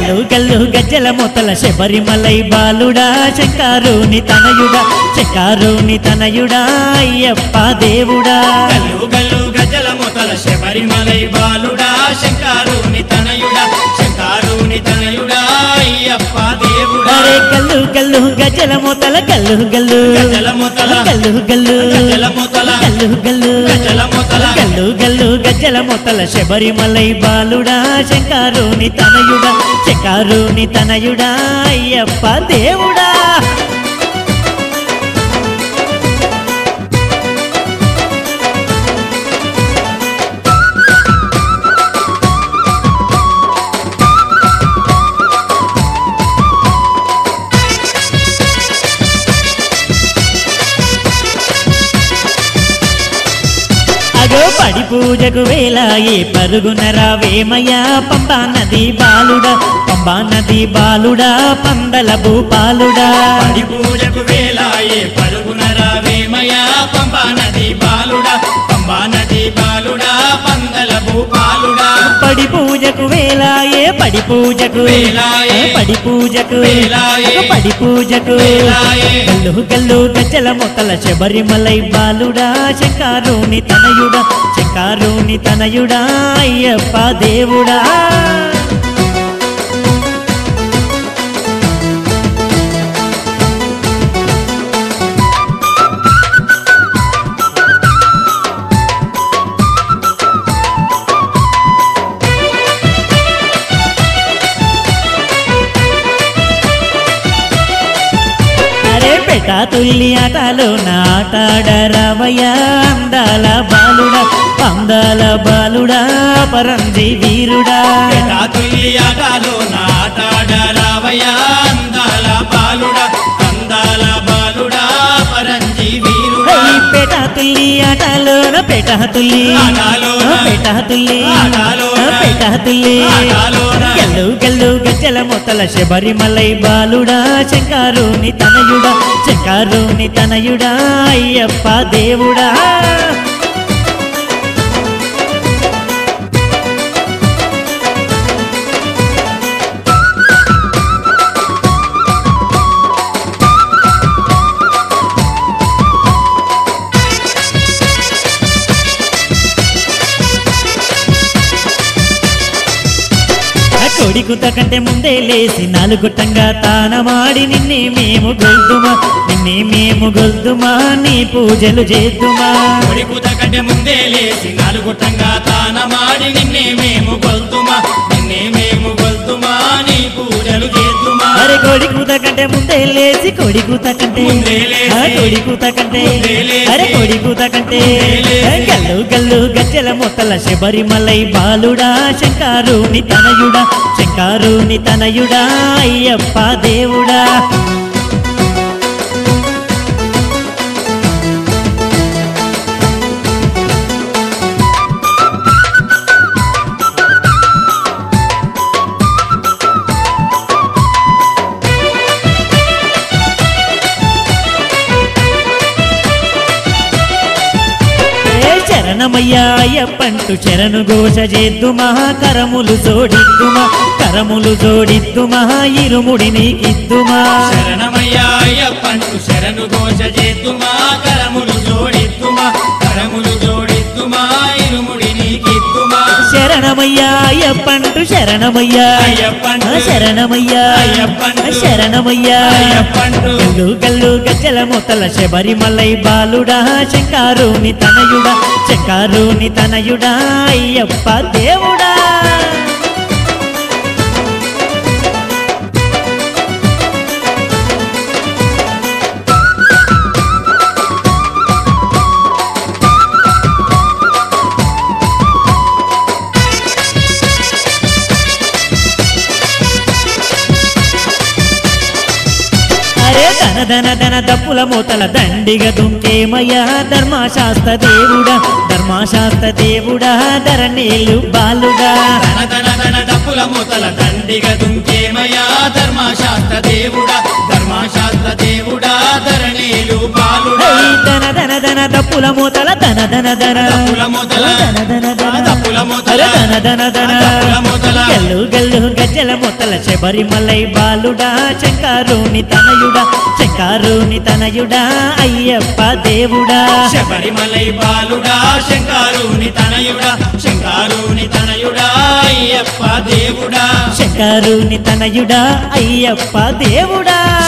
గల్లు గల్లు గజ్జల మొతల శబరిమలై బాలుడా శంకారుని తనయుడా శంకారుని తనయుడా అయ్యప్ప దేవుడా గల్లు గల్లు గజల మొతల శబరిమలై బాలుడా శంకారుని తనయుడా శంకారుని తనయుడా అయ్యప్ప దేవుడా అరే గల్లు గల్లు గజ్జల మొతల గల్లు గల్లు గజల మొతల గల్లు గల్లు గజల మొతల గల్లు గల్లు గజల మొతల గల్లు గల్లు గజ్జల మొతల శబరిమలై బాలుడా శంకారుని తనయుడా శంకారుని తనయుడా అయ్యప్ప దేవుడా అగో పడి పూజకు వేలాయి పరుగున రావేమయ్యా పంబా నది బాలుడా పంబా నది బాలుడా పందల భూపాలుడా పడి పూజకు వేలాయే పరుగున రావేమయా పంబా నది బాలుడా పంబా నది బాలుడా పందల భూపాలుడా పడి పూజకు వేలాయే పడి పూజకు వేలాయే. పడి పూజకు వేలాయే. అగో పడి పూజకు వేలాయే. గల్లు గల్లు గజ్జల మొక్కల శబరిమలై బాలుడా శంకారుని తనయుడా శంకారుని తనయుడా అయ్యప్ప దేవుడా అరే పెట్ట తుల్లి ఆటలో నాటాడరావయ్య అందాల బాలుడా అందాల బాలుడా పరంజి వీరుడా తుల్లి ఆటలో నాటాడరావయా అందాల బాలుడా అందాల బాలుడా పరంజి వీరుడా ఈ పేట తుల్లి ఆటలోన పేట తుల్లి ఆటలోన. పేట తుల్లి ఆటలోన. పేట తుల్లి ఆటలోన. గల్లు గల్లు గజ్జల మొత్తల శబరిమలై బాలుడా శంకారుని తనయుడా శంకారుని తనయుడా అయ్యప్ప దేవుడా ఆ కొడికుత కంటే ముందే లేసి నాలుగుట్టంగా తానమాడి నిన్నే మేము గొల్దుమా నిన్నే మేము గొల్దుమా నీ పూజలు చేద్దుమా కొడికుత కంటే ముందే లేచి నాలుగుట్టంగా తానమాడి నిన్నే మేము కొల్తుమా నిన్నే మేము కొల్తుమా నీ పూజలు చేద్దుమా అరే కొడికుత కంటే ముందే లేచి కొడికుత కంటే ముందే లేచి. ఆ కొడికుత కంటే ముందే లేచి. అరే కొడికుత కంటే ముందే లేచి. ఆ గల్లు గల్లు గజ్జల మొత్తల శబరిమలై బాలుడా శంకారుని తనయుడా శంకారుని తనయుడా అయ్యప్ప దేవుడా ఏ శరణమయ్యా అయ్యప్పంటూ శరణు ఘోష చేద్దుమా కరములు జోడిద్దుమా కరములు జోడిద్దుమా ఇరుముడి నీకిద్దుమా శరణమయ్యా అయ్యప్పంటు శరణు ఘోష చేద్దుమా కరములు జోడిద్దుమా కరములు జోడిద్దుమా ఇరుముడి నీకిద్దుమా శరణమయ్యా అయ్యప్పంటూ శరణమయ్యా అయ్యప్పంటూ ఆ శరణమయ్యా అయ్యప్పంటూ ఆ శరణమయ్యా అయ్యప్పంటూ గల్లు గల్లు గజ్జల మొత్తల శబరిమలై బాలుడా శంకారుని తనయుడా శంకారుని తనయుడా అయ్యప్ప దేవుడా అరే ధన ధన ధన దప్పుల మూతల దండిగ దుంకేమయ్యా ధర్మశాస్త్ర దేవుడా ధర్మశాస్త్ర దేవుడా ధరణీలు బాలుడా ధన ధన ధన దప్పుల మూతల దండిగ దుంకేమయా ధర్మశాస్త్ర దేవుడా ధర్మశాస్త్ర దేవుడా ధరణీలు బాలుడా హై ధన ధన ధన దప్పుల మూతల ధన ధన ధన దప్పుల మూతల ధన ధన ధన దప్పుల మూతల అరే ధన ధన ధన దప్పుల మూతల గల్లు గల్లు గజ్జల గజ్జల మొత్తల శబరిమలై బాలుడా శంకారుని తనయుడా శంకారుని తనయుడా అయ్యప్ప దేవుడా శబరిమలై బాలుడా శంకారుని తనయుడా శంకారుని తనయుడా అయ్యప్ప దేవుడా శంకారుని తనయుడా అయ్యప్ప దేవుడా